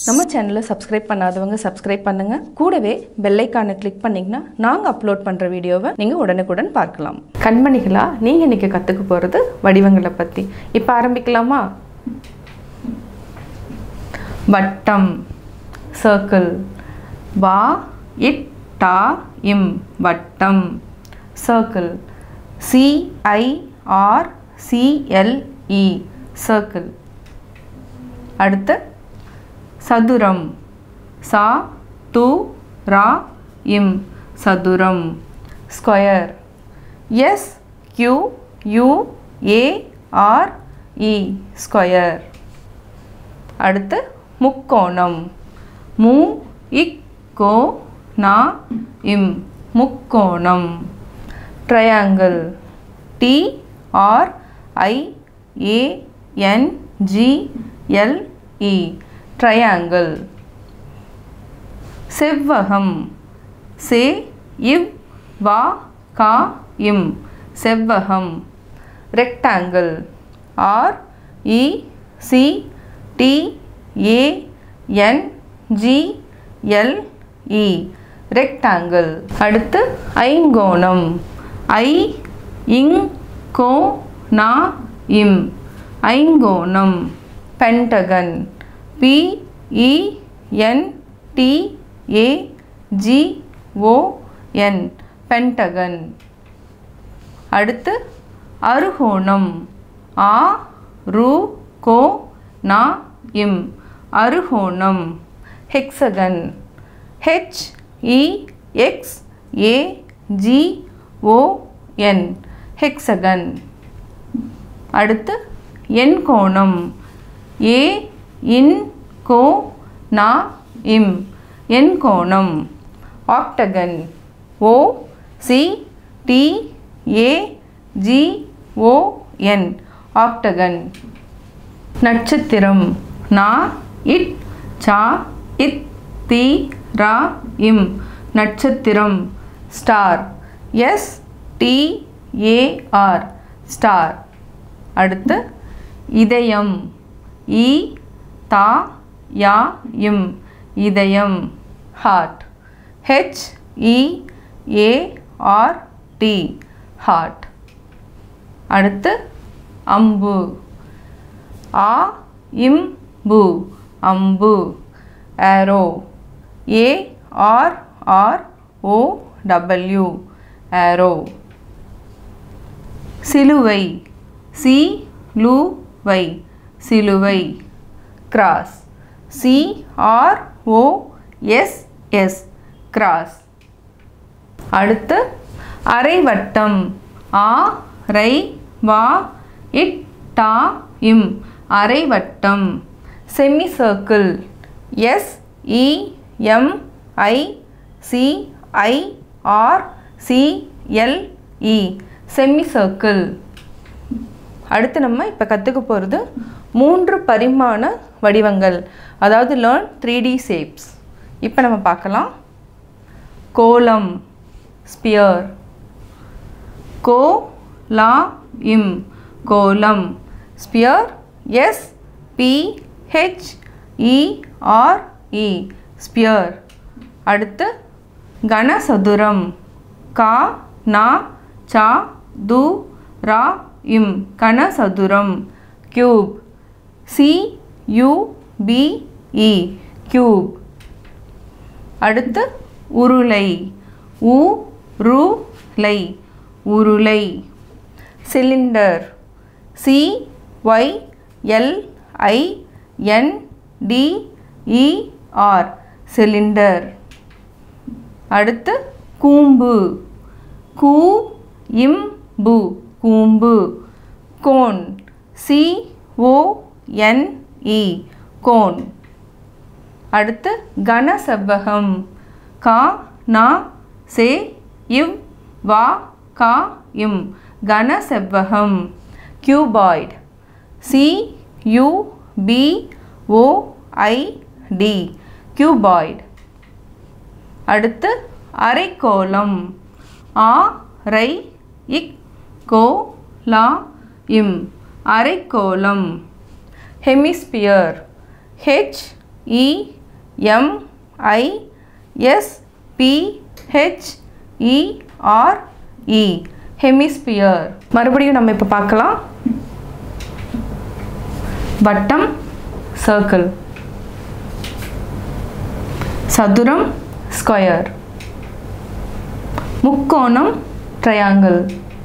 நம்ம சேனலை சப்ஸ்கிரைப் பண்ணாதவங்க சப்ஸ்கிரைப் பண்ணுங்க கூடவே பெல்லைக்கானை கிளிக் பண்ணிங்கன்னா நாங்கள் அப்லோட் பண்ணுற வீடியோவை நீங்கள் உடனுக்குடன் பார்க்கலாம் கண்மணிகளா நீங்கள் இன்னைக்கு கற்றுக்க போகிறது வடிவங்களை பற்றி இப்போ ஆரம்பிக்கலாமா வட்டம் சர்க்கிள் வா இட் டா இம் வட்டம் சர்க்கிள் சிஐஆர் சிஎல்இ சர்க்கிள் அடுத்து சதுரம் சா து ரா இம் சதுரம் square S Q U A R E square அடுத்து முக்கோணம் மு இக் கோ நா இம் முக்கோணம் triangle T R I A N G L E triangle செவ்வகம் சே இவ் வா கா இம் செவ்வகம் rectangle R E C T A N G L E rectangle அடுத்து ஐங்கோணம் ஐ இங் கோ நா இம் ஐங்கோணம் pentagon P E N T A G O N pentagon அடுத்து அருகோணம் ஆ ரு கோ நா இம் அருகோணம் hexagon H E X A G O N hexagon அடுத்து எண்கோணம் ஏ இன் கோ நா இம் எண்கோணம் octagon O C T A G O N octagon நட்சத்திரம் நா இட் சா இத் தி ரா இம் நட்சத்திரம் star S T A R star அடுத்து இதயம் இ தா யா இம் இதயம் heart H E A R T heart அடுத்து அம்பு ஆ இம் பு அம்பு arrow A R R O W arrow சிலுவை சி லு வை சிலுவை cross C R O S S cross அடுத்து அரைவட்டம் ஆ ரை வா இட் டா இம் அரைவட்டம் semi circle S E M I C I R C L E semi circle அடுத்து நம்ம இப்போ கற்றுக்க போகிறது மூன்று பரிமாண வடிவங்கள் அதாவது லேர்ன் த்ரீ டி ஷேப்ஸ் இப்போ நம்ம பார்க்கலாம் கோலம் ஸ்பியர் கோ லா இம் கோலம் sphere S P H E R E sphere அடுத்து கனசதுரம் கா நா சா து ரா இம் கனசதுரம் cube C U B E cube அடுத்து உருளை உ ரு லை உருளை cylinder C Y L I N D E R cylinder அடுத்து கூம்பு கூ இம் பு கூம்பு cone C O N E cone அடுத்து கன செவ்வகம் கா நா சே இவ் வா கா இம் கன செவ்வகம் cuboid C U B O I D cuboid அடுத்து அரைக்கோளம் ஆ ரை இக் கோ லா இம் அரைக்கோளம் hemisphere H E M I S P H E R E hemisphere மறுபடியும் நம்ம இப்போ பார்க்கலாம் வட்டம் சர்க்கிள் சதுரம் ஸ்கொயர் முக்கோணம் ட்ரையாங்கிள்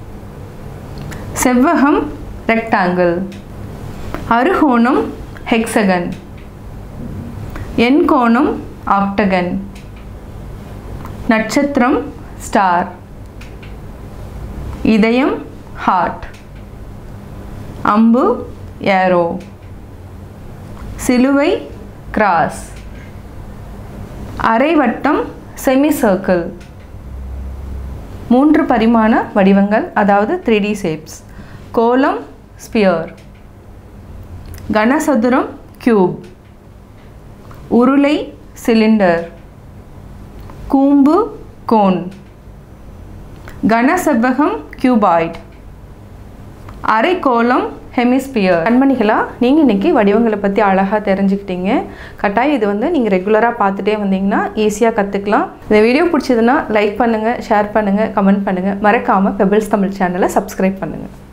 செவ்வகம் ரெக்டாங்கிள் அருகோணம் ஹெக்ஸகன் எண்கோணம் ஆக்டகன் நட்சத்திரம் ஸ்டார் இதயம் ஹார்ட் அம்பு ஏரோ சிலுவை கிராஸ் அரைவட்டம் செமி சர்க்கிள் மூன்று பரிமாண வடிவங்கள் அதாவது த்ரீ டி ஷேப்ஸ் கோலம் ஸ்பியர் கனசதுரம் கியூப் உருளை சிலிண்டர் கூம்பு கோன் கனசெவ்வகம் கியூபாய்ட் அரைக்கோளம் ஹெமிஸ்பியர் கண்மணிகளா நீங்கள் இன்றைக்கி வடிவங்களை பற்றி அழகாக தெரிஞ்சுக்கிட்டீங்க கட்டாயம் இது வந்து நீங்கள் ரெகுலராக பார்த்துட்டே வந்தீங்கன்னா ஈஸியாக கற்றுக்கலாம் இந்த வீடியோ பிடிச்சதுன்னா லைக் பண்ணுங்கள் ஷேர் பண்ணுங்கள் கமெண்ட் பண்ணுங்கள் மறக்காமல் பெபிள்ஸ் தமிழ் சேனலை சப்ஸ்கிரைப் பண்ணுங்கள்